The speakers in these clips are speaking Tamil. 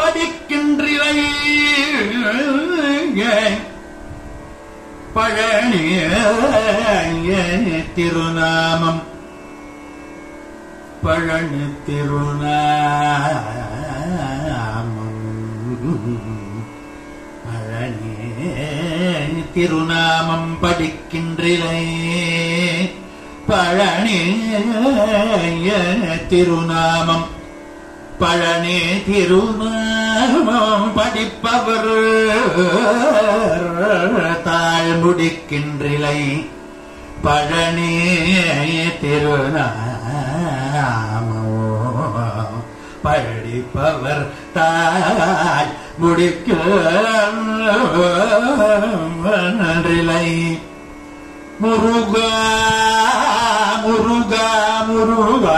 படிக்கின்றிலை பழனி திருநாமம் பழனி திருநாமம் பழனி திருநாமம் படிக்கின்றிலை பழனி திருநாமம் பழனி திருநாமம் படிப்பவர் தாழ் முடிக்கின்றிலை பழனி திருநாமோ படிப்பவர் தாய் முடிக்கின்றிலை முருகா முருகா முருகா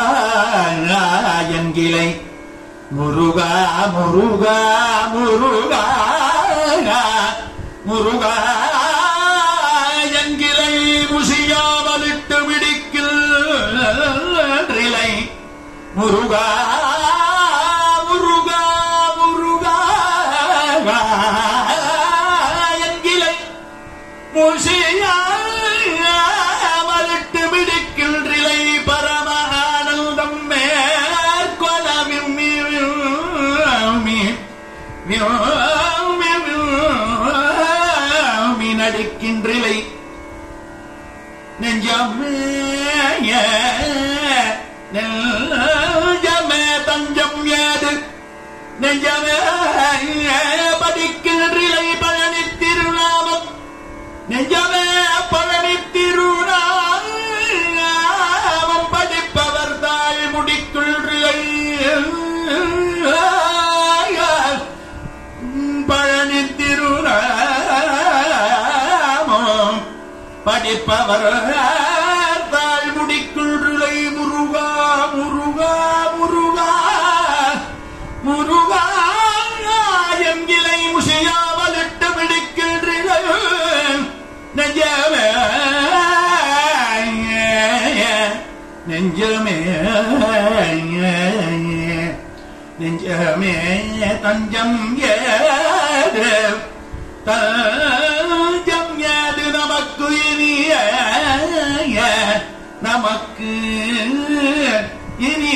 என்கிலை முருகா முருகா முருகா முருகா என்கிலை முசியாமலிட்டு விடிக்கில்லை முருகா முருகா முருகா என்கிலை முசியாமலிட்டு விடிக்கின்றிலை பரமானந்தம் மேற்கொலமின் நடிக்கின்றிலை நெஞ்சமே நெஞ்சமே தஞ்சம் ஏது நெஞ்சமே படிக்கின்றிலை பழனி திருநாமம் நெஞ்சமே பழனி திருநாமம் படிப்பவர் தாய் முடிக்கின்றிலை பழனி திருநாமம் படிப்பவர் தாழ் முடிக்குள்ளுலை முருகா முருகா முருகா முருகா எங்கிலை முசையாமலிட்டு பிடிக்கின்றிலை நெஞ்சமே நெஞ்சமே நெஞ்சமே தஞ்சம் ஏது தஞ்சம் ஏது நமக்கு இனிய நமக்கு இனி